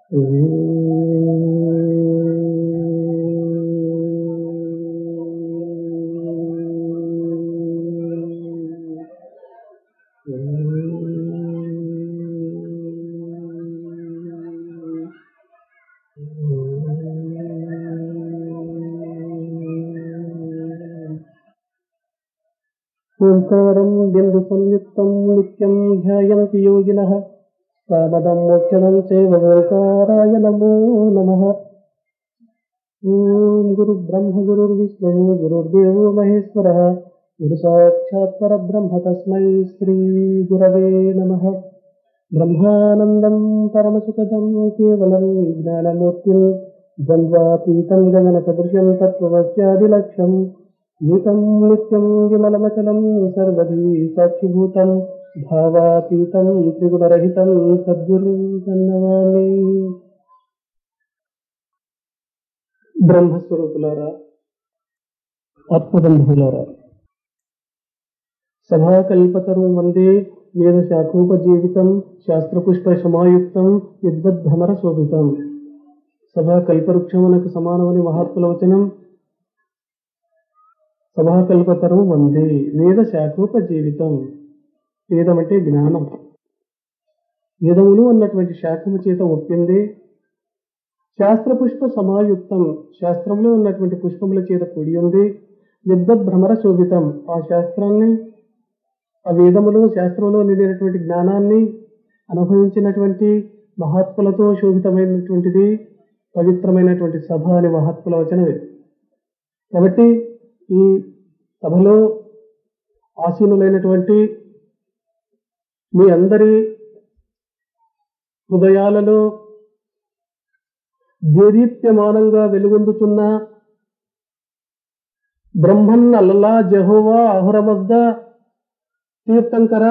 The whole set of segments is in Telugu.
ఓంకారం బిందు సంయుక్తం నిత్యం ధ్యాయంతి యోగినః సామదం మోక్షదం చైవ ఓంకారాయ నమో నమః ఓం గురు బ్రహ్మ గురుర్విష్ణు గురుర్దేవో మహేశ్వరः గురు సాక్షాత్ పరబ్రహ్మ తస్మై శ్రీ గురవే నమః బ్రహ్మానందం పరమసుఖదం కేవలం జ్ఞానమూర్తిం ద్వంద్వాతీతం గగన సదృశం తత్వస్యాదిలక్ష్యం ఏకం నిత్యం విమలమచలం సర్వదీ సాక్షిభూతం భావాతీతం త్రిగుణరహితం సద్గురుం సన్నమామి బ్రహ్మస్వరూపులారా ఆత్మబంధువులారా సభాకల్పతరు వందే వేద శాఖోపజీవితం శాస్త్రపుష్ప సమాయుక్తం విద్వద్భ్రమర శోభితం సభా కల్పవృక్షమునకు సమానమని మహాత్ముల వచనం సభాకల్పతరం వందే వేద శాఖోపజీవితం వేదం అంటే జ్ఞానం వేదములు అన్నటువంటి శాఖము చేత ఒప్పింది శాస్త్ర పుష్ప సమాయుక్తం శాస్త్రంలో ఉన్నటువంటి పుష్పముల చేత కూడి ఉంది విద్వత్ భ్రమర శోభితం ఆ శాస్త్రాన్ని ఆ వేదములు శాస్త్రంలో నిండినటువంటి జ్ఞానాన్ని అనుభవించినటువంటి మహాత్ములతో శోభితమైనటువంటిది పవిత్రమైనటువంటి సభ అని మహాత్ముల వచనమే కాబట్టి ఈ సభలో ఆసీనులైనటువంటి మీ అందరి హృదయాలలో దేదీప్యమానంగా వెలుగొందుతున్న బ్రహ్మన్ అల్లలా జహోవా అహురమద్ద తీర్థంకర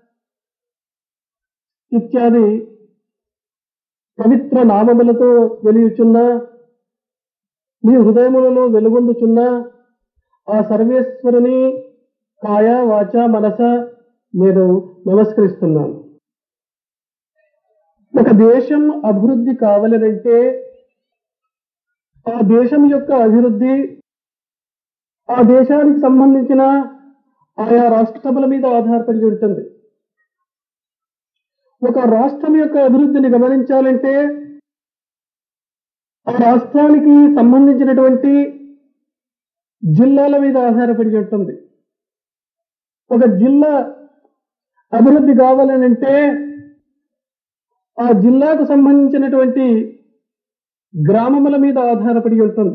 ఇత్యాది పవిత్ర నామములతో వెలియుచున్న మీ హృదయములలో వెలుగొందుచున్న ఆ సర్వేశ్వరుని కాయ వాచ మనస నేను నమస్కరిస్తున్నాను ఒక దేశం అభివృద్ధి కావాలనంటే ఆ దేశం యొక్క అభివృద్ధి ఆ దేశానికి సంబంధించిన ఆయా రాష్ట్రముల మీద ఆధారపడి ఉంటుంది ఒక రాష్ట్రం యొక్క అభివృద్ధిని గమనించాలంటే ఆ రాష్ట్రానికి సంబంధించినటువంటి జిల్లాల మీద ఆధారపడి ఉంటుంది ఒక జిల్లా అభివృద్ధి కావాలనంటే ఆ జిల్లాకు సంబంధించినటువంటి గ్రామముల మీద ఆధారపడి ఉంటుంది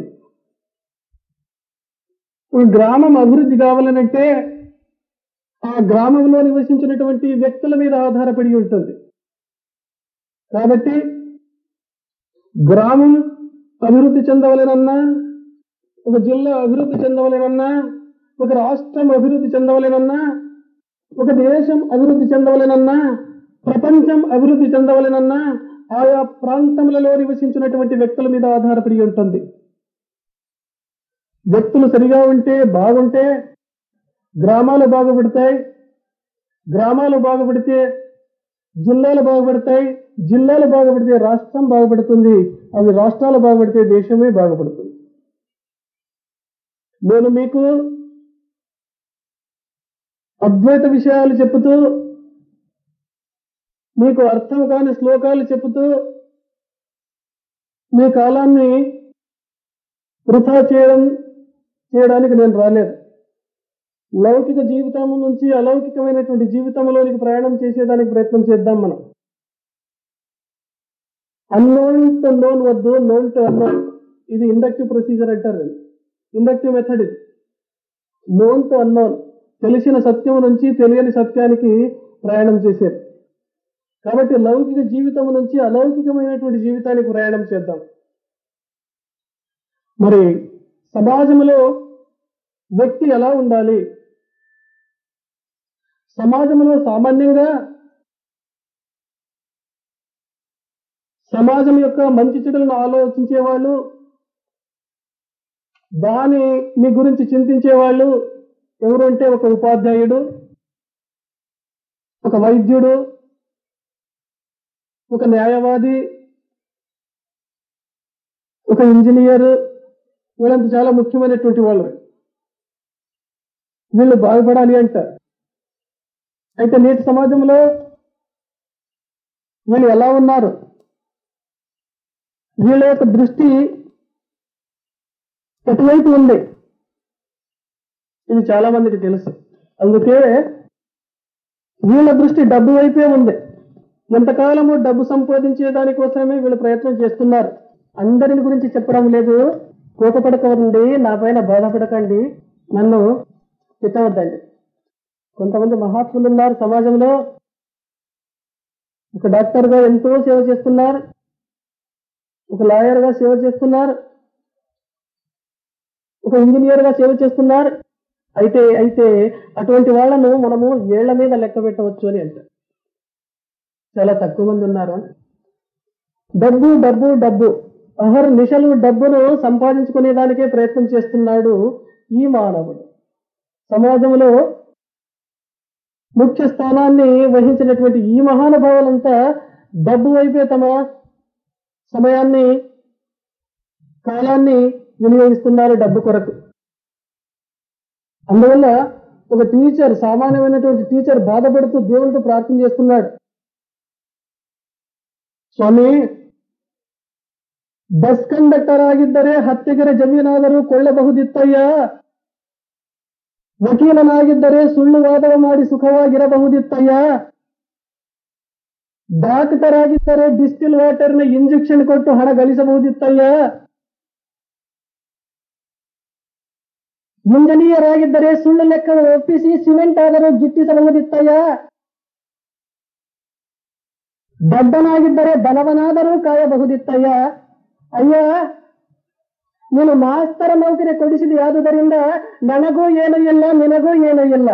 ఒక గ్రామం అభివృద్ధి కావాలనంటే ఆ గ్రామంలో నివసించినటువంటి వ్యక్తుల మీద ఆధారపడి ఉంటుంది కాబట్టి గ్రామం అభివృద్ధి చెందవలేనన్నా ఒక జిల్లా అభివృద్ధి చెందవలేనన్నా ఒక రాష్ట్రం అభివృద్ధి చెందవలేనన్నా ఒక దేశం అభివృద్ధి చెందవలేనన్నా ప్రపంచం అభివృద్ధి చెందవలేనన్నా ఆయా ప్రాంతములలో నివసించినటువంటి వ్యక్తుల మీద ఆధారపడి ఉంటుంది వ్యక్తులు సరిగా ఉంటే బాగుంటే గ్రామాలు బాగుపడతాయి గ్రామాలు బాగుపడితే జిల్లాలు బాగుపడతాయి జిల్లాలు బాగుపడితే రాష్ట్రం బాగుపడుతుంది అవి రాష్ట్రాలు బాగుపడితే దేశమే బాగుపడుతుంది నేను మీకు అద్వైత విషయాలు చెప్పుతూ మీకు అర్థం కాని శ్లోకాలు చెబుతూ మీ కాలాన్ని వృధా చేయడం చేయడానికి నేను రాలేదు లౌకిక జీవితం నుంచి అలౌకికమైనటువంటి జీవితంలోనికి ప్రయాణం చేసేదానికి ప్రయత్నం చేద్దాం మనం అన్నోన్ టు నోన్ వద్దు నోన్ టు అన్నోన్ ఇది ఇండక్టివ్ ప్రొసీజర్ అంటారు ఇండక్టివ్ మెథడ్ ఇది నోన్ టు అన్నోన్ తెలిసిన సత్యం నుంచి తెలియని సత్యానికి ప్రయాణం చేసేది కాబట్టి లౌకిక జీవితం నుంచి అలౌకికమైనటువంటి జీవితానికి ప్రయాణం చేద్దాం మరి సమాజంలో వ్యక్తి ఎలా ఉండాలి సమాజంలో సామాన్యంగా సమాజం యొక్క మంచి చెడులను ఆలోచించే వాళ్ళు దాని మీ గురించి చింతించే వాళ్ళు ఎవరు అంటే ఒక ఉపాధ్యాయుడు ఒక వైద్యుడు ఒక న్యాయవాది ఒక ఇంజనీర్ వీళ్ళంతా చాలా ముఖ్యమైనటువంటి వాళ్ళు వీళ్ళు బాగుపడాలి అంట అయితే నేటి సమాజంలో వీళ్ళు ఎలా ఉన్నారు వీళ్ళ యొక్క దృష్టి ఎటువైపు ఉంది ఇది చాలా మందికి తెలుసు అందుకే వీళ్ళ దృష్టి డబ్బు వైపే ఉంది ఎంతకాలము డబ్బు సంపాదించే దానికోసమే వీళ్ళు ప్రయత్నం చేస్తున్నారు అందరిని గురించి చెప్పడం లేదు కోపపడకండి నా పైన బాధపడకండి నన్ను తిట్టవద్దండి కొంతమంది మహాత్ములు ఉన్నారు సమాజంలో ఒక డాక్టర్ గా ఎంతో సేవ చేస్తున్నారు ఒక లాయర్ గా సేవ చేస్తున్నారు ఒక ఇంజనీర్ గా సేవ చేస్తున్నారు అయితే అయితే అటువంటి వాళ్ళను మనము ఏళ్ల మీద లెక్క పెట్టవచ్చు అని అంటారు చాలా తక్కువ మంది ఉన్నారు డబ్బు డబ్బు డబ్బు అహర్ నిశలు డబ్బును సంపాదించుకునే దానికే ప్రయత్నం చేస్తున్నాడు ఈ మానవుడు సమాజంలో ముఖ్య స్థానాన్ని వహించినటువంటి ఈ మహానుభావులంతా డబ్బు వైపే తమ సమయాన్ని కాలాన్ని వినియోగిస్తున్నారు డబ్బు కొరకు అందువల్ల ఒక టీచర్ సామాన్యమైనటువంటి టీచర్ బాధపడుతూ దేవునితో ప్రార్థన చేస్తున్నాడు ಸ್ವಾಮಿ ಬಸ್ ಕಂಡಕ್ಟರ್ ಆಗಿದ್ದರೆ ಹತ್ಯೆಗೆರೆ ಜಮೀನಾದರೂ ಕೊಳ್ಳಬಹುದಿತ್ತಯ್ಯ ವಕೀಲನಾಗಿದ್ದರೆ ಸುಳ್ಳು ವಾದವ ಮಾಡಿ ಸುಖವಾಗಿರಬಹುದಿತ್ತಯ್ಯ ಡಾಕ್ಟರ್ ಆಗಿದ್ದರೆ ಡಿಸ್ಟಿಲ್ ವಾಟರ್ನ ಇಂಜೆಕ್ಷನ್ ಕೊಟ್ಟು ಹಣ ಗಳಿಸಬಹುದಿತ್ತಯ್ಯ ಇಂಜಿನಿಯರ್ ಆಗಿದ್ದರೆ ಸುಳ್ಳು ಲೆಕ್ಕ ಒಪ್ಪಿಸಿ ಸಿಮೆಂಟ್ ಆದರೂ ಗಿಟ್ಟಿಸಬಹುದಿತ್ತಯ್ಯ ದಡ್ಡನಾಗಿದ್ದರೆ ಬಲವನಾದರೂ ಕಾಯಬಹುದಿತ್ತಯ್ಯ ಅಯ್ಯ ನೀನು ಮಾಸ್ತರ ನೌಕರಿ ಕೊಡಿಸಿದೆಯಾದುದರಿಂದ ನನಗೂ ಏನೂ ಇಲ್ಲ ನಿನಗೂ ಏನೂ ಇಲ್ಲ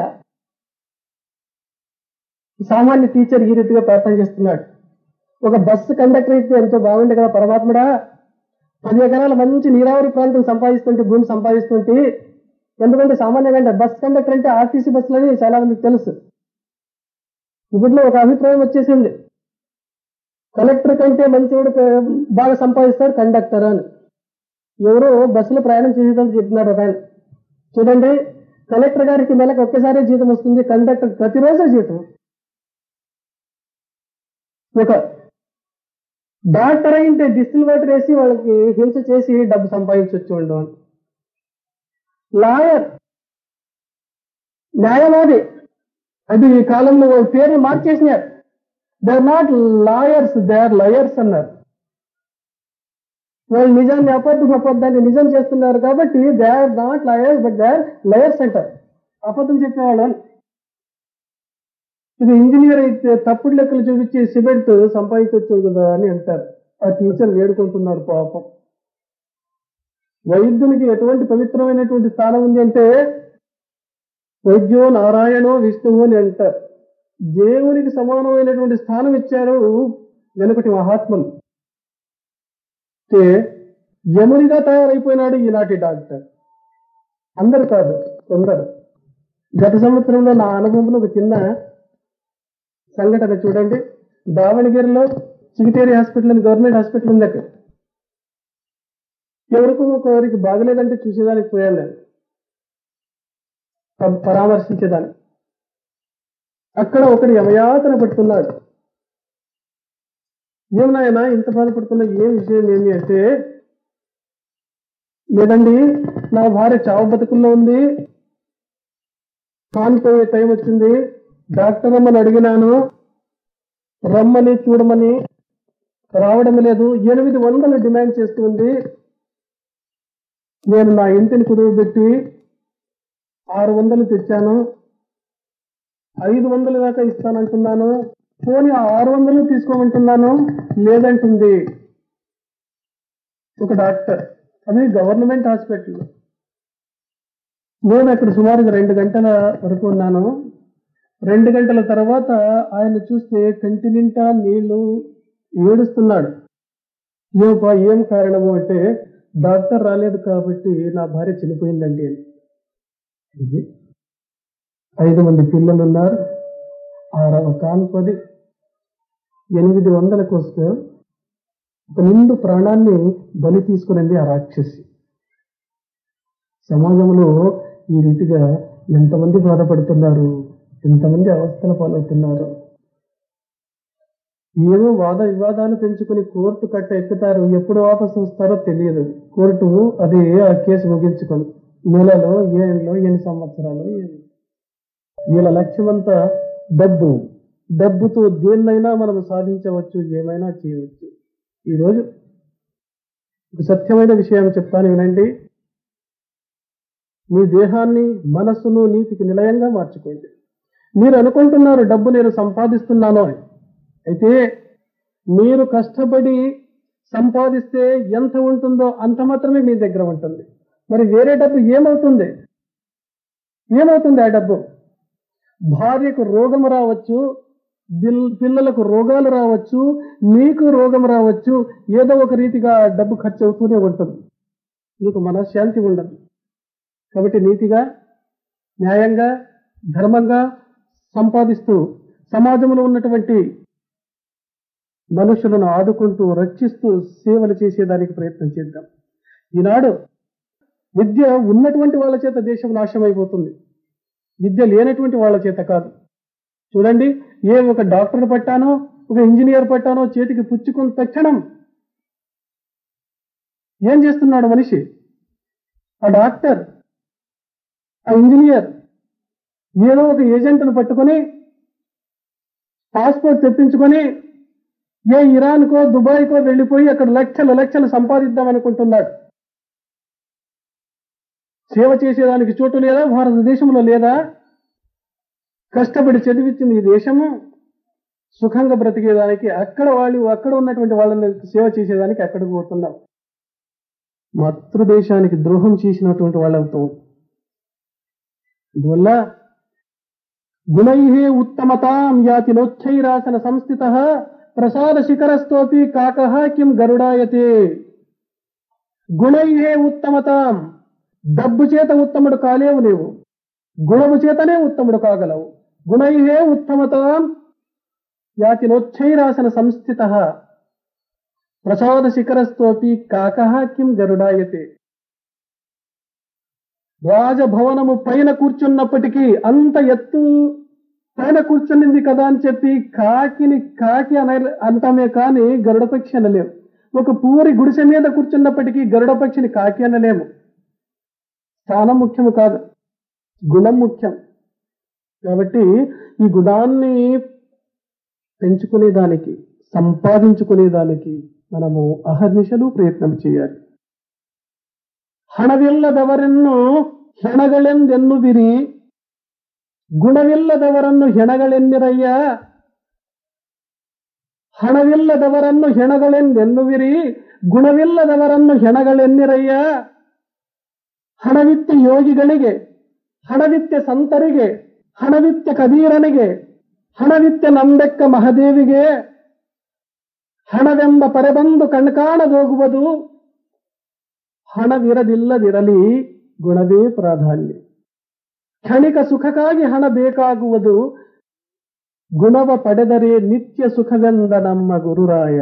సామాన్య టీచర్ ఈ రీతిగా ప్రార్థన చేస్తున్నాడు ఒక బస్సు కండక్టర్ అయితే ఎంతో బాగుండే కదా పరమాత్ముడా పది ఎకరాల మంచి నీరావరి ప్రాంతం సంపాదిస్తుంటే భూమి సంపాదిస్తుంటే ఎందుకంటే సామాన్యంగా అంటే బస్ కండక్టర్ అంటే ఆర్టీసీ బస్సులని చాలా మందికి తెలుసు ఇప్పట్లో ఒక అభిప్రాయం వచ్చేసింది కలెక్టర్ కంటే మంచివాడు క- బాగా సంపాదిస్తాడు కండక్టర్ అని ఎవరో బస్సులో ప్రయాణం చేసేటప్పుడు చెప్తున్నారు ఒక ఆయన చూడండి కలెక్టర్ గారికి నెలకు ఒక్కసారి జీతం వస్తుంది కండక్టర్ ప్రతిరోజు జీతం ఒక డాక్టర్ అయింటే డిస్టిల్ వాటర్ వేసి వాళ్ళకి హింస చేసి డబ్బు సంపాదించవచ్చు ఉండవు లాయర్ న్యాయవాది అది ఈ కాలంలో వాళ్ళ పేరు మార్చేసినారు they are not lawyers they are liars అన్నారు వాళ్ళు నిజాన్ని అబద్ధం అబద్ధాన్ని నిజం చేస్తున్నారు కాబట్టి they are not liars but they are liars అంటారు అబద్ధం చెప్పేవాళ్ళు అని. ఇది ఇంజనీర్ అయితే తప్పుడు లెక్కలు చూపించి సిమెంట్ సంపాదించవచ్చు కదా అని అంటారు ఆ టీచర్ వేడుకుంటున్నాడు పాపం వైద్యునికి ఎటువంటి పవిత్రమైనటువంటి స్థానం ఉంది అంటే వైద్యో నారాయణో విష్ణువు అని అంటారు దేవునికి సమానమైనటువంటి స్థానం ఇచ్చారు వెనుకటి మహాత్ములు అంటే యమునిగా తయారైపోయినాడు ఈనాటి డాక్టర్ అందరు కాదు కొందరు గత సంవత్సరంలో నా అనుభవంలో ఒక చిన్న సంఘటన చూడండి దావణగిరిలో చిగిటేరి హాస్పిటల్ అని గవర్నమెంట్ హాస్పిటల్ ఉంది అక్కడ ఎవరికో ఒకరికి బాగలేదంటే చూసేదానికి పోయాను నేను ప- పరామర్శించేదాన్ని అక్కడ ఒకడు యమయాతన పడుతున్నాడు ఏం నాయనా ఇంత బాధపడుతున్నా ఏం విషయం ఏమి అంటే లేదండి నా భార్య చావు బతుకుల్లో ఉంది కానిపోయే టైం వచ్చింది డాక్టర్ అమ్మని అడిగినాను రమ్మని చూడమని రావడం లేదు ఎనిమిది వందలు డిమాండ్ చేస్తుంది నేను నా ఇంటిని కుదువు పెట్టి ఆరు వందలు తెచ్చాను ఐదు వందలు దాకా ఇస్తానంటున్నాను పోనీ ఆ ఆరు వందలు తీసుకోమంటున్నాను లేదంటుంది ఒక డాక్టర్ అది గవర్నమెంట్ హాస్పిటల్ నేను అక్కడ సుమారుగా రెండు గంటల వరకు ఉన్నాను రెండు గంటల తర్వాత ఆయన చూస్తే కంటి నింటా నీళ్లు ఏడుస్తున్నాడు ఏమపా ఏం కారణము అంటే డాక్టర్ రాలేదు కాబట్టి నా భార్య చనిపోయిందండి అని ఇది ఐదు మంది పిల్లలు ఉన్నారు ఆరవ కాన్పది ఎనిమిది వందల కోసం ఒక నిండు ప్రాణాన్ని బలి తీసుకునింది ఆ రాక్షసి సమాజంలో ఈ రీతిగా ఎంతమంది బాధపడుతున్నారు ఎంతమంది అవస్థల పాలవుతున్నారు ఏదో వాద వివాదాలు పెంచుకుని కోర్టు కట్ట ఎక్కుతారు ఎప్పుడు వాపసు వస్తారో తెలియదు కోర్టు అది ఆ కేసు ముగించుకొని నెలలో ఏళ్ళలో ఎన్ని సంవత్సరాలు ఏమి వీళ్ళ లక్ష్యమంతా డబ్బు డబ్బుతో దేన్నైనా మనం సాధించవచ్చు ఏమైనా చేయవచ్చు ఈరోజు ఒక సత్యమైన విషయం చెప్తాను వినండి మీ దేహాన్ని మనస్సును నీతికి నిలయంగా మార్చుకోండి మీరు అనుకుంటున్నారు డబ్బు నేను సంపాదిస్తున్నాను అని అయితే మీరు కష్టపడి సంపాదిస్తే ఎంత ఉంటుందో అంత మాత్రమే మీ దగ్గర ఉంటుంది మరి వేరే డబ్బు ఏమవుతుంది ఏమవుతుంది ఆ డబ్బు భార్యకు రోగం రావచ్చు బిల్- పిల్లలకు రోగాలు రావచ్చు మీకు రోగం రావచ్చు ఏదో ఒక రీతిగా ఆ డబ్బు ఖర్చు అవుతూనే ఉంటుంది మీకు మనశ్శాంతి ఉండదు కాబట్టి నీతిగా న్యాయంగా ధర్మంగా సంపాదిస్తూ సమాజంలో ఉన్నటువంటి మనుషులను ఆదుకుంటూ రక్షిస్తూ సేవలు చేసేదానికి ప్రయత్నం చేద్దాం ఈనాడు విద్య ఉన్నటువంటి వాళ్ళ చేత దేశం నాశనం అయిపోతుంది విద్య లేనటువంటి వాళ్ళ చేత కాదు చూడండి ఏ ఒక డాక్టర్ పట్టానో ఒక ఇంజనీర్ పట్టానో చేతికి పుచ్చుకుని తక్షణం ఏం చేస్తున్నాడు మనిషి ఆ డాక్టర్ ఆ ఇంజనీర్ ఏదో ఒక ఏజెంట్ను పట్టుకొని పాస్పోర్ట్ తెప్పించుకొని ఏ ఇరాన్కో దుబాయ్కో వెళ్ళిపోయి అక్కడ లక్షల లక్షలు సంపాదిద్దాం అనుకుంటున్నాడు సేవ చేసేదానికి చోటు లేదా భారతదేశంలో లేదా కష్టపడి చదివించింది ఈ దేశము సుఖంగా బ్రతికేదానికి అక్కడ వాళ్ళు అక్కడ ఉన్నటువంటి వాళ్ళని సేవ చేసేదానికి అక్కడికి పోతున్నాం మాతృదేశానికి ద్రోహం చేసినటువంటి వాళ్ళవుతాం అందువల్ల గుణై ఉత్తమతాం యాతి నోచ్చైరాసన సంస్థిత ప్రసాద శిఖరస్తోపి కాక కిం గరుడాయతే గుణై ఉత్తమతాం డబ్బు చేత ఉత్తముడు కాలేవు నీవు గుణము చేతనే ఉత్తముడు కాగలవు గుణై ఉత్తమతాం యాతి నోచ్చైరాసన సంస్థిత ప్రసాద శిఖరస్తోపి కాక కిం గరుడాయతే రాజభవనము పైన కూర్చున్నప్పటికీ అంత ఎత్తు పైన కూర్చునింది కదా అని చెప్పి కాకిని కాకి అన అంటామే కానీ గరుడ పక్షి అనలేము ఒక పూరి గుడిసె మీద కూర్చున్నప్పటికీ గరుడ పక్షిని కాకి అనలేము స్థానం ముఖ్యము కాదు గుణం ముఖ్యం కాబట్టి ఈ గుణాన్ని పెంచుకునేదానికి సంపాదించుకునేదానికి మనము అహర్నిశలు ప్రయత్నం చేయాలి ಹಣವಿಲ್ಲದವರನ್ನು ಹೆಣಗಳೆಂದೆನ್ನುವಿರಿ ಗುಣವಿಲ್ಲದವರನ್ನು ಹೆಣಗಳೆನ್ನಿರಯ್ಯ ಹಣವಿಲ್ಲದವರನ್ನು ಹೆಣಗಳೆಂದೆನ್ನುವಿರಿ ಗುಣವಿಲ್ಲದವರನ್ನು ಹೆಣಗಳೆನ್ನಿರಯ್ಯ ಹಣವಿತ್ತ ಯೋಗಿಗಳಿಗೆ ಹಣವಿತ್ತ ಸಂತರಿಗೆ ಹಣವಿತ್ತ ಕಬೀರನಿಗೆ ಹಣವಿತ್ತ ನಂಬೆಕ್ಕ ಮಹದೇವಿಗೆ ಹಣವೆಂಬ ಪರೆಬಂದು ಕಣ್ಕಾಣದೋಗುವುದು ಹಣವಿರದಿಲ್ಲದಿರಲಿ ಗುಣವೇ ಪ್ರಾಧಾನ್ಯ ಕ್ಷಣಿಕ ಸುಖಕ್ಕಾಗಿ ಹಣ ಬೇಕಾಗುವುದು ಗುಣವ ಪಡೆದರೆ ನಿತ್ಯ సుఖವೆಂದ ನಮ್ಮ గురురాయ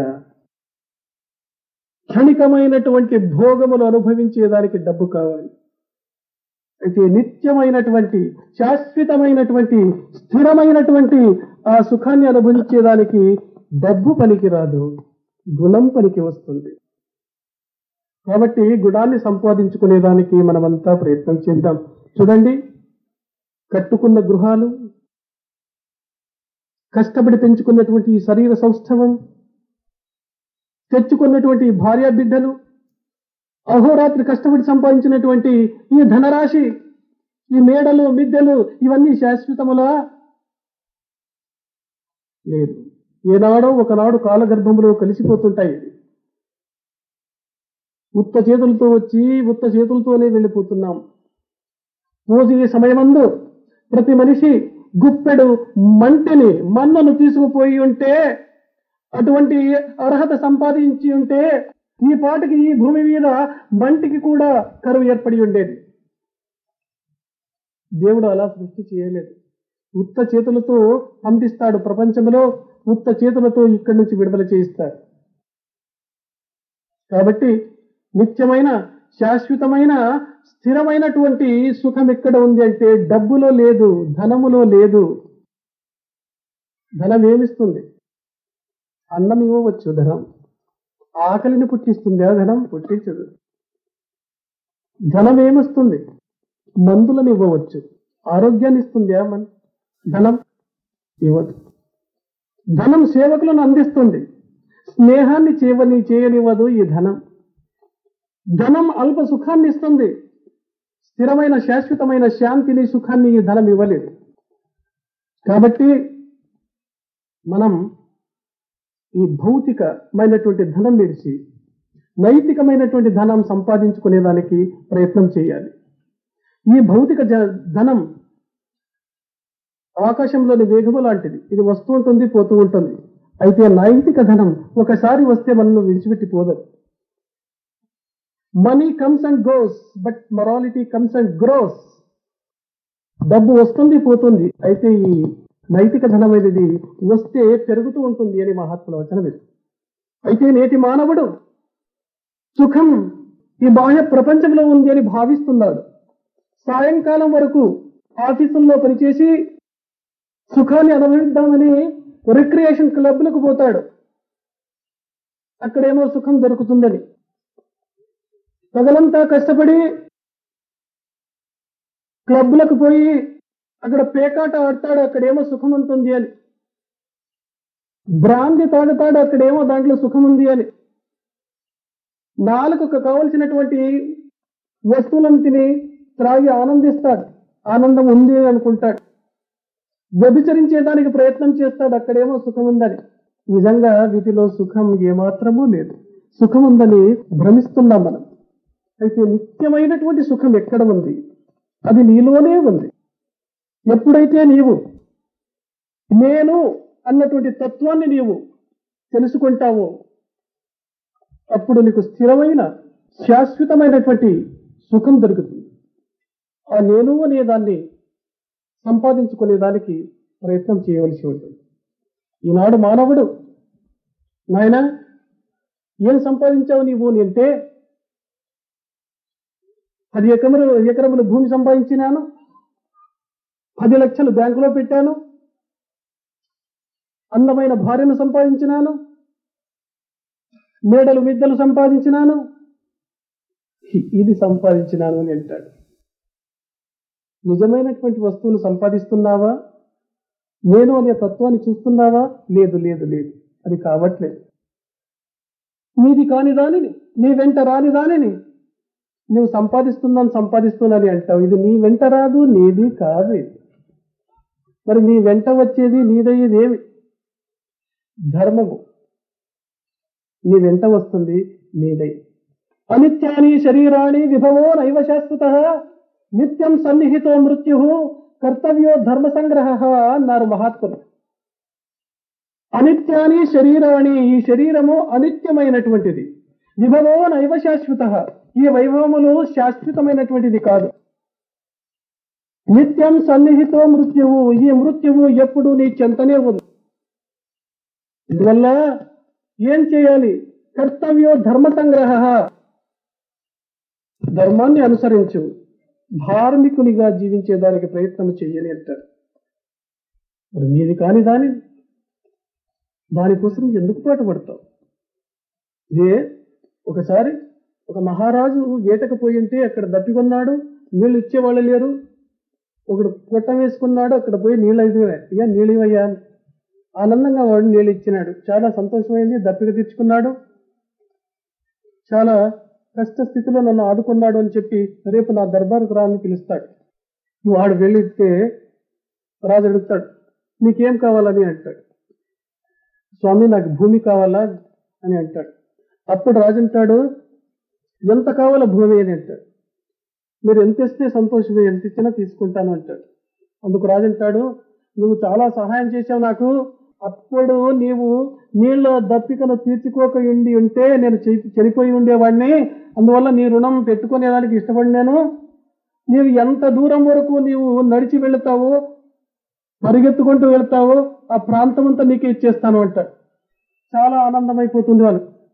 క్షణికమైనటువంటి భోగములు అనుభవించేదానికి డబ్బు కావాలి అయితే నిత్యమైనటువంటి శాశ్వతమైనటువంటి స్థిరమైనటువంటి ఆ సుఖాన్ని అనుభవించేదానికి డబ్బు పనికిరాదు గుణం పనికి వస్తుంది కాబట్టి గుణాన్ని సంపాదించుకునేదానికి మనమంతా ప్రయత్నం చేద్దాం చూడండి కట్టుకున్న గృహాలు కష్టపడి పెంచుకున్నటువంటి ఈ శరీర సౌష్ఠవం తెచ్చుకున్నటువంటి ఈ భార్య బిడ్డలు అహోరాత్రి కష్టపడి సంపాదించినటువంటి ఈ ధనరాశి ఈ మేడలు మిద్దెలు ఇవన్నీ శాశ్వతములా లేదు ఏనాడో ఒకనాడు కాలగర్భంలో కలిసిపోతుంటాయి ఉత్త చేతులతో వచ్చి ఉత్త చేతులతోనే వెళ్ళిపోతున్నాం రోజు ఈ సమయమందు ప్రతి మనిషి గుప్పెడు మంటిని మన్నను తీసుకుపోయి ఉంటే అటువంటి అర్హత సంపాదించి ఉంటే ఈ పాటికి ఈ భూమి మీద మంటికి కూడా కరువు ఏర్పడి ఉండేది దేవుడు అలా సృష్టి చేయలేదు ఉత్త చేతులతో పంపిస్తాడు ప్రపంచంలో ఉత్త చేతులతో ఇక్కడి నుంచి విడుదల చేయిస్తాడు కాబట్టి నిత్యమైన శాశ్వతమైన స్థిరమైనటువంటి సుఖం ఎక్కడ ఉంది అంటే డబ్బులో లేదు ధనములో లేదు ధనం ఏమిస్తుంది అన్నం ఇవ్వవచ్చు ధనం ఆకలిని పుట్టిస్తుంది ఆ ధనం పుట్టించదు ధనం ఏమిస్తుంది మందులను ఇవ్వవచ్చు ఆరోగ్యాన్ని ఇస్తుంది ఆ మన ధనం ఇవ్వదు ధనం సేవకులను అందిస్తుంది స్నేహాన్ని చేయని చేయనివ్వదు ఈ ధనం ధనం అల్ప సుఖాన్ని ఇస్తుంది స్థిరమైన శాశ్వతమైన శాంతిని సుఖాన్ని ఈ ధనం ఇవ్వలేదు కాబట్టి మనం ఈ భౌతికమైనటువంటి ధనం విడిచి నైతికమైనటువంటి ధనం సంపాదించుకునే దానికి ప్రయత్నం చేయాలి ఈ భౌతిక జ- ధనం ఆకాశంలోని వేగము లాంటిది ఇది వస్తూ ఉంటుంది పోతూ ఉంటుంది అయితే నైతిక ధనం ఒకసారి వస్తే మనల్ని విడిచిపెట్టి పోదరు money comes and goes but morality comes and grows డబ్బు వస్తుంది పోతుంది అయితే ఈ నైతిక ధనం అనేది వస్తే పెరుగుతూ ఉంటుంది అని మహాత్ముల వచనం ఇది అయితే నేటి మానవుడు సుఖం ఈ బాహ్య ప్రపంచంలో ఉంది అని భావిస్తున్నాడు సాయంకాలం వరకు ఆఫీసుల్లో పనిచేసి సుఖాన్ని అనుభవిద్దామని రిక్రియేషన్ క్లబ్లకు పోతాడు అక్కడేమో సుఖం దొరుకుతుందని పగలంతా కష్టపడి క్లబ్లకు పోయి అక్కడ పేకాట ఆడతాడు అక్కడేమో సుఖం ఉంటుంది అని బ్రాంతి తాగుతాడు అక్కడేమో దాంట్లో సుఖం ఉంది అని నాలుగుకు కావలసినటువంటి వస్తువులను తిని త్రాగి ఆనందిస్తాడు ఆనందం ఉంది అని అనుకుంటాడు వ్యభిచరించేదానికి ప్రయత్నం చేస్తాడు అక్కడేమో సుఖం ఉందని నిజంగా వీటిలో సుఖం ఏమాత్రమూ లేదు సుఖం ఉందని భ్రమిస్తున్నాం మనం అయితే నిత్యమైనటువంటి సుఖం ఎక్కడ ఉంది అది నీలోనే ఉంది ఎప్పుడైతే నీవు నేను అన్నటువంటి తత్వాన్ని నీవు తెలుసుకుంటావో అప్పుడు నీకు స్థిరమైన శాశ్వతమైనటువంటి సుఖం దొరుకుతుంది ఆ నేను అనే దాన్ని సంపాదించుకునే దానికి ప్రయత్నం చేయవలసి ఉంటుంది ఈనాడు మానవుడు నాయన ఏం సంపాదించావు నీవు అని అంటే పది ఎకరములు ఎకరములు భూమి సంపాదించినాను పది లక్షలు బ్యాంకులో పెట్టాను అందమైన భార్యను సంపాదించినాను మేడలు విద్యలు సంపాదించినాను ఇ- ఇది సంపాదించినాను అని అంటాడు నిజమైనటువంటి వస్తువును సంపాదిస్తున్నావా నేను అనే తత్వాన్ని చూస్తున్నావా లేదు లేదు లేదు అది కావట్లేదు నీది కాని దానిని నీ వెంట రాని దానిని నువ్వు సంపాదిస్తున్నాను సంపాదిస్తున్నాని అంటావు ఇది నీ వెంట రాదు నీది కాదు ఇది మరి నీ వెంట వచ్చేది నీదయ్యేది ఏమి ధర్మము నీ వెంట వస్తుంది నీదై అనిత్యాని శరీరాణి విభవో నైవ శాశ్వత నిత్యం సన్నిహితో మృత్యు కర్తవ్యో ధర్మ సంగ్రహ అన్నారు మహాత్ములు అనిత్యాని శరీరాణి ఈ శరీరము అనిత్యమైనటువంటిది విభవో నైవ శాశ్వత ఈ వైభవములు శాశ్వతమైనటువంటిది కాదు నిత్యం సన్నిహితో మృత్యువు ఈ మృత్యువు ఎప్పుడు నీ చెంతనే ఉంది ఇందువల్ల ఏం చేయాలి కర్తవ్యో ధర్మ సంగ్రహ ధర్మాన్ని అనుసరించు ధార్మికునిగా జీవించేదానికి ప్రయత్నం చెయ్యని అంటారు మరి నీది కాని దాని దానికోసం ఎందుకు పాటుపడతావు ఇదే ఒకసారి ఒక మహారాజు వేటకు పోయి ఉంటే అక్కడ దప్పికొన్నాడు నీళ్లు ఇచ్చేవాళ్ళు లేరు ఒకడు పొట్ట వేసుకున్నాడు అక్కడ పోయి నీళ్ళు అయితే ఇక నీళ్ళు ఇవ్వయ్యా అని. ఆనందంగా వాడు నీళ్ళు ఇచ్చినాడు చాలా సంతోషమైంది దప్పిక తీర్చుకున్నాడు చాలా కష్ట స్థితిలో నన్ను ఆదుకున్నాడు అని చెప్పి రేపు నా దర్బారుకు రా అని పిలుస్తాడు వాడు వెళ్ళితే రాజు అడుగుతాడు నీకేం కావాలని అంటాడు స్వామి నాకు భూమి కావాలా అని అంటాడు అప్పుడు రాజు అంటాడు ఎంత కావాలో భూమి అని అంటాడు మీరు ఎంత ఇస్తే సంతోషమే ఎంత ఇచ్చినా తీసుకుంటాను అంటాడు అందుకు రాజు అంటాడు నువ్వు చాలా సహాయం చేశావు నాకు అప్పుడు నీవు నీళ్ళ దప్పికను తీర్చుకోక ఉండి ఉంటే నేను చె- చనిపోయి ఉండేవాడిని అందువల్ల నీ రుణం పెట్టుకునేదానికి ఇష్టపడినాను నీవు ఎంత దూరం వరకు నీవు నడిచి వెళతావో పరిగెత్తుకుంటూ వెళ్తావో ఆ ప్రాంతం అంతా నీకే ఇచ్చేస్తాను అంటాడు చాలా ఆనందమైపోతుంది వాళ్ళు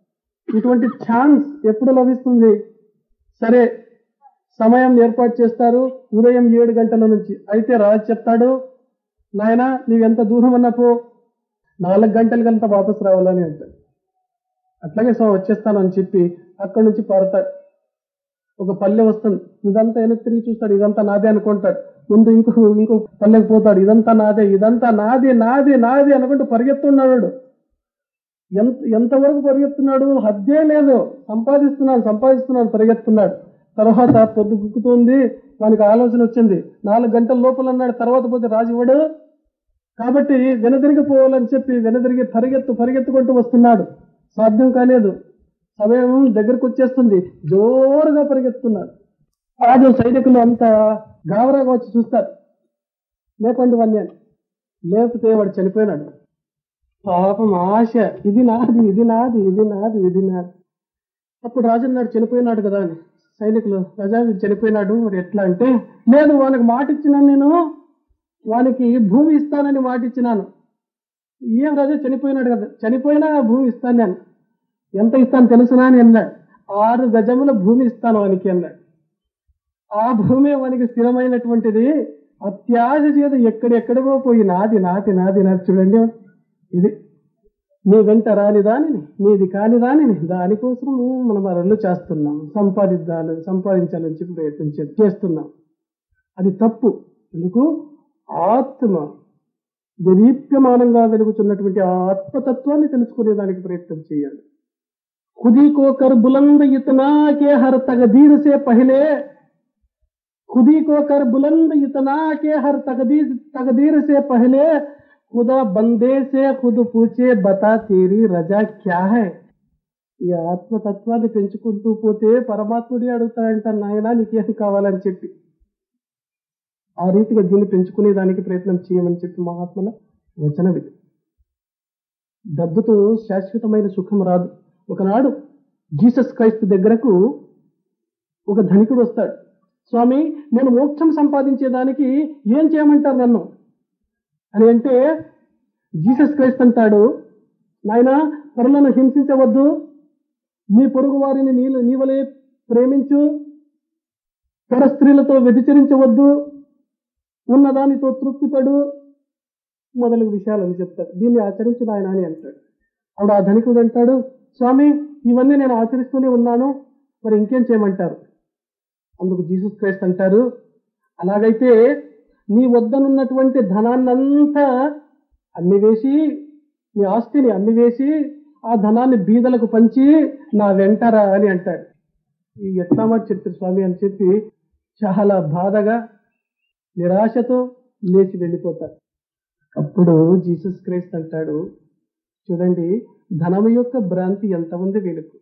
ఇటువంటి ఛాన్స్ ఎప్పుడు లభిస్తుంది సరే సమయం ఏర్పాటు చేస్తారు ఉదయం ఏడు గంటల నుంచి అయితే రాజు చెప్తాడు నాయన నీవెంత దూరం అన్నపో నాలుగు గంటలకంతా వాపసు రావాలని అంటాడు అట్లాగే సో వచ్చేస్తాను అని చెప్పి అక్కడి నుంచి పారుతాడు ఒక పల్లె వస్తుంది ఇదంతా వెనక్కి తిరిగి చూస్తాడు ఇదంతా నాదే అనుకుంటాడు ముందు ఇంకో ఇంకో పల్లెకి పోతాడు ఇదంతా నాదే ఇదంతా నాది నాది నాది అనుకుంటూ పరిగెత్తున్నాడు ఎంత ఎంతవరకు పరిగెత్తున్నాడు హద్దే లేదు సంపాదిస్తున్నాడు సంపాదిస్తున్నాడు పరిగెత్తున్నాడు తర్వాత పొద్దు గుక్కుతుంది వానికి ఆలోచన వచ్చింది నాలుగు గంటల లోపల అన్నాడు తర్వాత పోతే రాజు ఇవ్వడు కాబట్టి వెనదిరిగి పోవాలని చెప్పి వెనదిరిగి పరిగెత్తు పరిగెత్తుకుంటూ వస్తున్నాడు సాధ్యం కాలేదు సమయం దగ్గరకు వచ్చేస్తుంది జోరుగా పరిగెత్తున్నాడు రాజు సైనికులు అంతా గావరాగా వచ్చి చూస్తారు లేపండి వన్య లేపితే వాడు చనిపోయినాడు పాపం ఆశ ఇది నాది ఇది నాది ఇది నాది ఇది నాది అప్పుడు రాజు అన్నాడు చనిపోయినాడు కదా అని సైనికులు రాజా వీడు చనిపోయినాడు మరి ఎట్లా అంటే లేదు వానికి మాట ఇచ్చినాను నేను వానికి భూమి ఇస్తానని మాట ఇచ్చినాను ఏం రాజా చనిపోయినాడు కదా చనిపోయినా భూమి ఇస్తాను నేను ఎంత ఇస్తాను తెలుసునా అని అన్నాడు ఆరు గజముల భూమి ఇస్తాను వానికి అన్నాడు ఆ భూమి వానికి స్థిరమైనటువంటిది అత్యాశ చేత ఎక్కడెక్కడికో పోయి నాది నాది నాది నాది చూడండి ఇది నీ వెంట రాని దానిని నీది కాని దానిని దానికోసం మనం అరలు చేస్తున్నాం సంపాదిద్దాలని సంపాదించాలని చెప్పి ప్రయత్నం చే- చేస్తున్నాం అది తప్పు ఎందుకు ఆత్మ దేదీప్యమానంగా వెలుగుతున్నటువంటి ఆ ఆత్మతత్వాన్ని తెలుసుకునే దానికి ప్రయత్నం చేయాలి खुदी को कर बुलंद इतना के हर तकदीर से पहले खुदी को कर बुलंद इतना के हर तकदीर तकदीर से पहले खुदा बंदे से खुद पूछे बता तेरी रजा क्या है ఈ ఆత్మతత్వాన్ని పెంచుకుంటూ పోతే పరమాత్ముడి అడుగుతాడంట నాయన నీకేం కావాలని చెప్పి ఆ రీతిగా దీన్ని పెంచుకునే దానికి ప్రయత్నం చేయమని చెప్పి మహాత్ముల వచనం ఇది డబ్బుతో శాశ్వతమైన సుఖం రాదు ఒకనాడు జీసస్ క్రైస్తు దగ్గరకు ఒక ధనికుడు వస్తాడు స్వామి నేను మోక్షం సంపాదించేదానికి ఏం చేయమంటారు నన్ను అని అంటే జీసస్ క్రైస్తు అంటాడు నాయన పరులను హింసించవద్దు నీ పొరుగు వారిని నీళ్ళు నీవలే ప్రేమించు పర స్త్రీలతో వ్యభిచరించవద్దు ఉన్నదానితో తృప్తిపడు మొదలగు విషయాలని చెప్తాడు దీన్ని ఆచరించు నాయన అని అంటాడు అప్పుడు ఆ ధనికుడు అంటాడు స్వామి ఇవన్నీ నేను ఆచరిస్తూనే ఉన్నాను మరి ఇంకేం చేయమంటారు అందుకు జీసస్ క్రైస్ట్ అంటారు అలాగైతే నీ వద్దనున్నటువంటి ధనాన్నంతా అమ్మివేసి నీ ఆస్తిని అమ్మివేసి ఆ ధనాన్ని బీదలకు పంచి నా వెంటరా అని అంటాడు ఈ ఎట్లా మాట చెప్తారు స్వామి అని చెప్పి చాలా బాధగా నిరాశతో లేచి వెళ్ళిపోతారు అప్పుడు జీసస్ క్రైస్ట్ అంటాడు చూడండి ధనము యొక్క భ్రాంతి ఎంత ఉంది వీళ్ళకు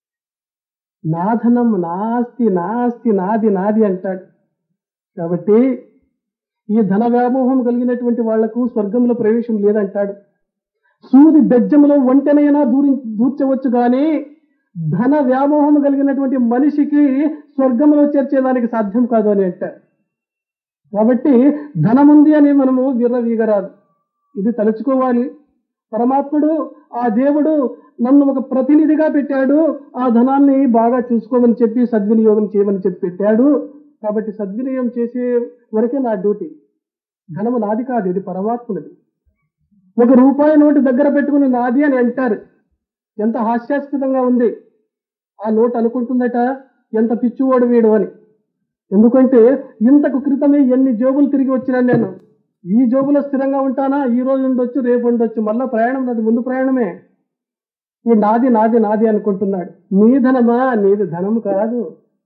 నా ధనం నా ఆస్తి నా ఆస్తి నాది నాది అంటాడు కాబట్టి ఈ ధన వ్యామోహం కలిగినటువంటి వాళ్లకు స్వర్గంలో ప్రవేశం లేదంటాడు సూది బెజ్జంలో ఒంటెనైనా దూరి దూర్చవచ్చు కానీ ధన వ్యామోహం కలిగినటువంటి మనిషికి స్వర్గంలో చేర్చేదానికి సాధ్యం కాదు అని అంటారు కాబట్టి ధనముంది అని మనము విర్రవీగరాదు ఇది తలుచుకోవాలి పరమాత్ముడు ఆ దేవుడు నన్ను ఒక ప్రతినిధిగా పెట్టాడు ఆ ధనాన్ని బాగా చూసుకోమని చెప్పి సద్వినియోగం చేయమని చెప్పి పెట్టాడు కాబట్టి సద్వినియోగం చేసే వరకే నా డ్యూటీ ధనము నాది కాదు ఇది పరమాత్ముడిది ఒక రూపాయి నోటు దగ్గర పెట్టుకుని నాది అని అంటారు ఎంత హాస్యాస్పదంగా ఉంది ఆ నోటు అనుకుంటుందట ఎంత పిచ్చివాడు వీడు అని ఎందుకంటే ఇంతకు క్రితమే ఎన్ని జోబులు తిరిగి వచ్చినాను నేను ఈ జోబులో స్థిరంగా ఉంటానా ఈ రోజు ఉండొచ్చు రేపు ఉండొచ్చు మళ్ళా ప్రయాణం నాది ముందు ప్రయాణమే ఈ నాది నాది నాది అనుకుంటున్నాడు నీ ధనమా నీది ధనము కాదు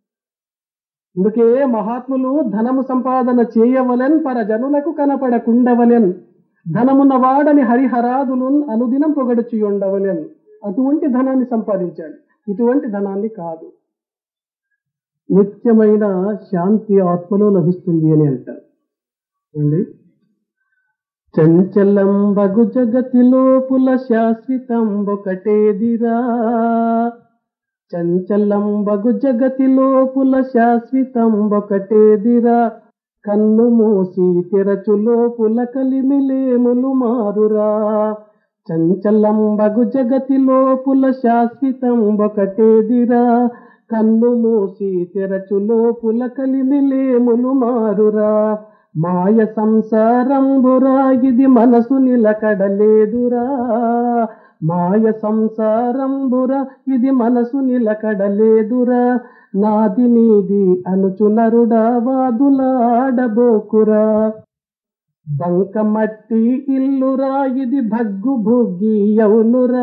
అందుకే మహాత్ములు ధనము సంపాదన చేయవలెన్ పరజనులకు కనపడకుండవలెన్ ధనమున్న వాడని హరిహరాదులు అనుదినం పొగడుచు ఉండవలెన్ అటువంటి ధనాన్ని సంపాదించాలి ఇటువంటి ధనాన్ని కాదు నిత్యమైన శాంతి ఆత్మలో లభిస్తుంది అని అంటారు ఏంటి చంచలం బగు జగతి లోపుల శాశ్వతం ఒకటేదిరా చంచలం బగు జగతి లోపుల శాశ్వతం ఒకటేదిరా కన్ను మూసి తెరచు లోపుల కలిమిలేములు మారురా చంచలంబగు జగతి లోపుల శాశ్వతం ఒకటేదిరా కన్ను మూసి తెరచు లోపుల కలిమిలేములు మారురా మాయ సంసారంబురా ఇది మనసు నిలకడలేదురా మాయ సంసారంబురా ఇది మనసు నిలకడలేదురా నాది నీది అనుచునరుడా వాదులాడబోకురా బంకమట్టి ఇల్లురా ఇది భగ్గు భుగ్గి అవునురా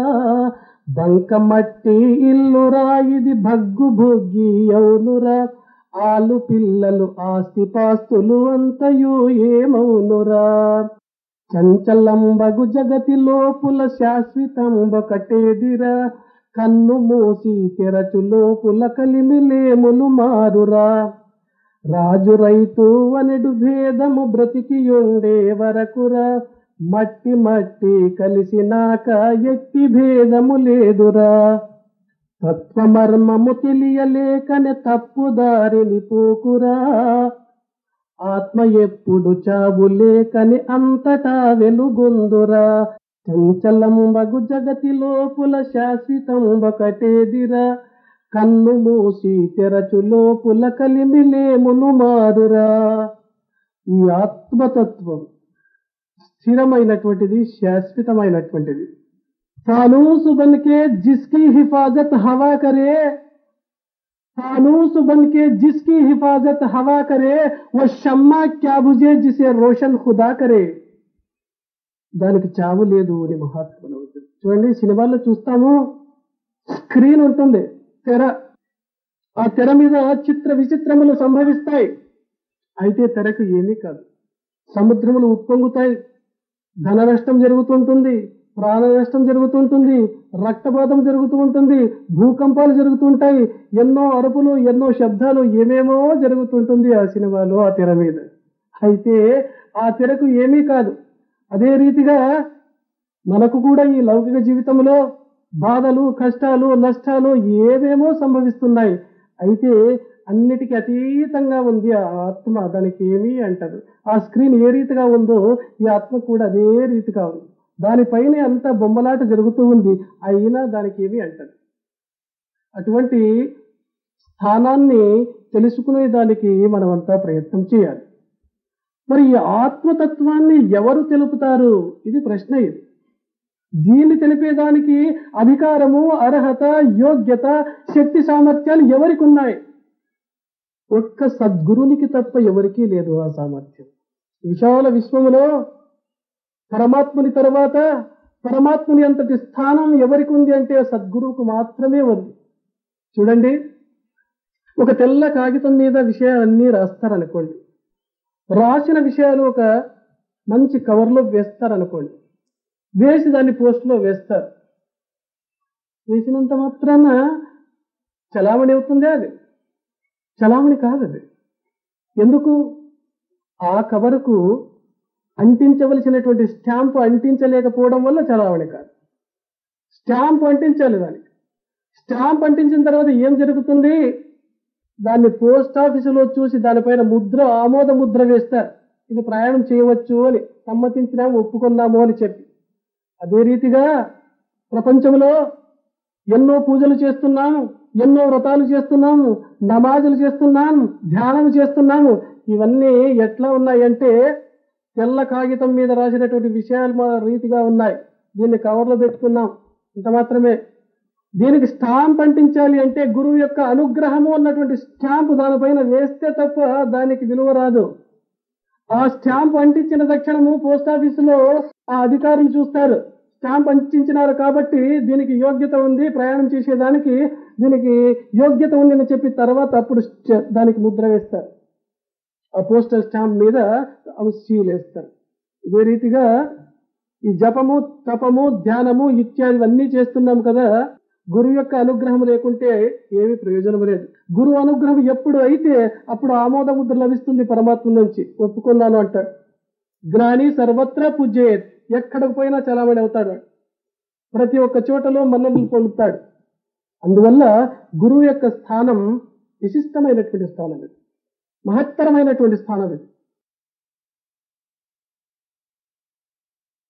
బంకమట్టి ఇల్లురా ఇది భగ్గు భుగ్గి అవునురా ఆలు పిల్లలు ఆస్తిపాస్తులు అంతయు ఏమౌనురా చంచలంబగు జగతి లోపుల శాశ్వతం ఒకటేదిరా కన్ను మూసి తెరచు లోపుల కలిమిలేములు మారురా రాజు రైతు అనెడు భేదము బ్రతికి ఉండే వరకురా మట్టి మట్టి కలిసినాక ఎట్టి భేదము లేదురా తత్వమర్మము తెలియలేకనే తప్పుదారిని పోకురా ఆత్మ ఎప్పుడు చావు లేకని అంతటా వెలుగొందురా చంచలంబగు జగతి లోపుల శాశ్వతం ఒకటేదిరా కన్ను మూసి తెరచు లోపుల కలిమిలేమును మారురా ఈ ఆత్మతత్వం స్థిరమైనటువంటిది శాశ్వతమైనటువంటిది फानूस बन के जिसकी हिफाजत हवा करे फानूस बन के जिसकी हिफाजत हवा करे वो शम्मा क्या बुझे जिसे रोशन खुदा करे దానికి చావు లేదు అని మహాత్ములు చూడండి సినిమాల్లో చూస్తాము స్క్రీన్ ఉంటుంది తెర ఆ తెర మీద చిత్ర విచిత్రములు సంభవిస్తాయి అయితే తెరకు ఏమీ కాదు సముద్రములు ఉప్పొంగుతాయి ధన నష్టం జరుగుతుంటుంది ప్రాణ నష్టం జరుగుతుంటుంది రక్తపాతం జరుగుతూ ఉంటుంది భూకంపాలు జరుగుతుంటాయి ఎన్నో అరుపులు ఎన్నో శబ్దాలు ఏమేమో జరుగుతుంటుంది ఆ సినిమాలో ఆ తెర మీద అయితే ఆ తెరకు ఏమీ కాదు అదే రీతిగా మనకు కూడా ఈ లౌకిక జీవితంలో బాధలు కష్టాలు నష్టాలు ఏవేమో సంభవిస్తున్నాయి అయితే అన్నిటికీ అతీతంగా ఉంది ఆ ఆత్మ దానికి ఏమీ అంటారు ఆ స్క్రీన్ ఏ రీతిగా ఉందో ఈ ఆత్మ కూడా అదే రీతిగా ఉంది దానిపైన అంత బొమ్మలాట జరుగుతూ ఉంది అయినా దానికి ఏమీ అంటారు అటువంటి స్థానాన్ని తెలుసుకునే దానికి మనమంతా ప్రయత్నం చేయాలి మరి ఈ ఆత్మతత్వాన్ని ఎవరు తెలుపుతారు ఇది ప్రశ్న ఇది దీన్ని తెలిపేదానికి అధికారము అర్హత యోగ్యత శక్తి సామర్థ్యాలు ఎవరికి ఉన్నాయి ఒక్క సద్గురునికి తప్ప ఎవరికీ లేదు ఆ సామర్థ్యం విశాల విశ్వములో పరమాత్ముని తర్వాత పరమాత్ముని అంతటి స్థానం ఎవరికి ఉంది అంటే సద్గురువుకు మాత్రమే ఉంది చూడండి ఒక తెల్ల కాగితం మీద విషయాలన్నీ రాస్తారనుకోండి రాసిన విషయాలు ఒక మంచి కవర్లో వేస్తారనుకోండి వేసి దాన్ని పోస్టులో వేస్తారు వేసినంత మాత్రాన చలామణి అవుతుందే అది చలామణి కాదు అది ఎందుకు ఆ కవరుకు అంటించవలసినటువంటి స్టాంపు అంటించలేకపోవడం వల్ల చలామణి కాదు స్టాంప్ అంటించాలి దానికి స్టాంప్ అంటించిన తర్వాత ఏం జరుగుతుంది దాన్ని పోస్ట్ ఆఫీసులో చూసి దానిపైన ముద్ర ఆమోద ముద్ర వేస్తారు ఇది ప్రయాణం చేయవచ్చు అని సమ్మతించినాము ఒప్పుకున్నాము అని చెప్పి అదే రీతిగా ప్రపంచంలో ఎన్నో పూజలు చేస్తున్నాము ఎన్నో వ్రతాలు చేస్తున్నాము నమాజులు చేస్తున్నాము ధ్యానం చేస్తున్నాము ఇవన్నీ ఎట్లా ఉన్నాయంటే తెల్ల కాగితం మీద రాసినటువంటి విషయాలు మా రీతిగా ఉన్నాయి దీన్ని కవర్లో పెట్టుకున్నాం ఇంత మాత్రమే దీనికి స్టాంప్ అంటించాలి అంటే గురువు యొక్క అనుగ్రహము అన్నటువంటి స్టాంప్ దానిపైన వేస్తే తప్ప దానికి విలువ రాదు ఆ స్టాంప్ అంటించిన తక్షణము పోస్ట్ ఆఫీసులో ఆ అధికారులు చూస్తారు స్టాంప్ అంటించినారు కాబట్టి దీనికి యోగ్యత ఉంది ప్రయాణం చేసేదానికి దీనికి యోగ్యత ఉంది అని చెప్పి తర్వాత అప్పుడు చ- దానికి ముద్ర వేస్తారు ఆ పోస్టల్ స్టాంప్ మీద అవి సీల్ వేస్తారు ఇదే రీతిగా ఈ జపము తపము ధ్యానము ఇత్యాదివన్నీ చేస్తున్నాం కదా గురువు యొక్క అనుగ్రహం లేకుంటే ఏమి ప్రయోజనం లేదు గురువు అనుగ్రహం ఎప్పుడు అయితే అప్పుడు ఆమోద ముద్ర లభిస్తుంది పరమాత్మ నుంచి ఒప్పుకున్నాను అంటాడు జ్ఞాని సర్వత్రా పూజేత్ ఎక్కడికి పోయినా చలామణి అవుతాడు వాడు. ప్రతి ఒక్క చోటలో మన్ననలు పొందుతాడు అందువల్ల గురువు యొక్క స్థానం విశిష్టమైనటువంటి స్థానం ఇది మహత్తరమైనటువంటి స్థానం ఇది